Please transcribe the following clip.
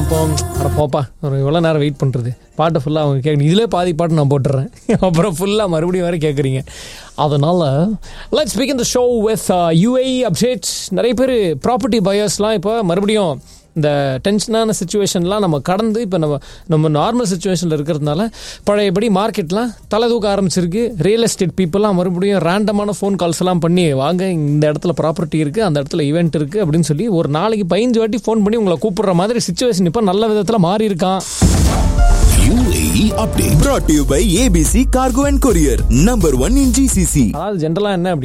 பம் அட போப்பா ஒரு எவ்வளோ நேரம் வெயிட் பண்ணுறது பாட்டை ஃபுல்லாக அவங்க கேட்கணும் இதிலே பாதி பாட்டு நான் போட்டுறேன் அப்புறம் ஃபுல்லாக மறுபடியும் வேறு கேட்குறீங்க அதனால் let's begin the show with UAE updates நிறைய பேர் ப்ராப்பர்ட்டி பயர்ஸ்லாம் இப்போ மறுபடியும் இந்த டென்ஷனான சுச்சுவேஷன்லாம் நம்ம கடந்து இப்போ நம்ம நம்ம நார்மல் சுச்சுவேஷனில் இருக்கிறதுனால பழையபடி மார்க்கெட்லாம் தலை தூக்க ஆரம்பிச்சிருக்கு ரியல் எஸ்டேட் பீப்புளெலாம் மறுபடியும் ரேண்டமான ஃபோன் கால்ஸ் எல்லாம் பண்ணி வாங்க இந்த இடத்துல ப்ராப்பர்ட்டி இருக்குது அந்த இடத்துல ஈவெண்ட் இருக்குது அப்படின்னு சொல்லி ஒரு நாளைக்கு பதினஞ்சு வாட்டி ஃபோன் பண்ணி உங்களை கூப்பிடுற மாதிரி சுச்சுவேஷன் இப்போ நல்ல விதத்தில் மாறி இருக்கான் UAE update brought to you by ABC Cargo and Courier, number one in GCC. அதாவது ஜென்ரலாக என்ன அப்படி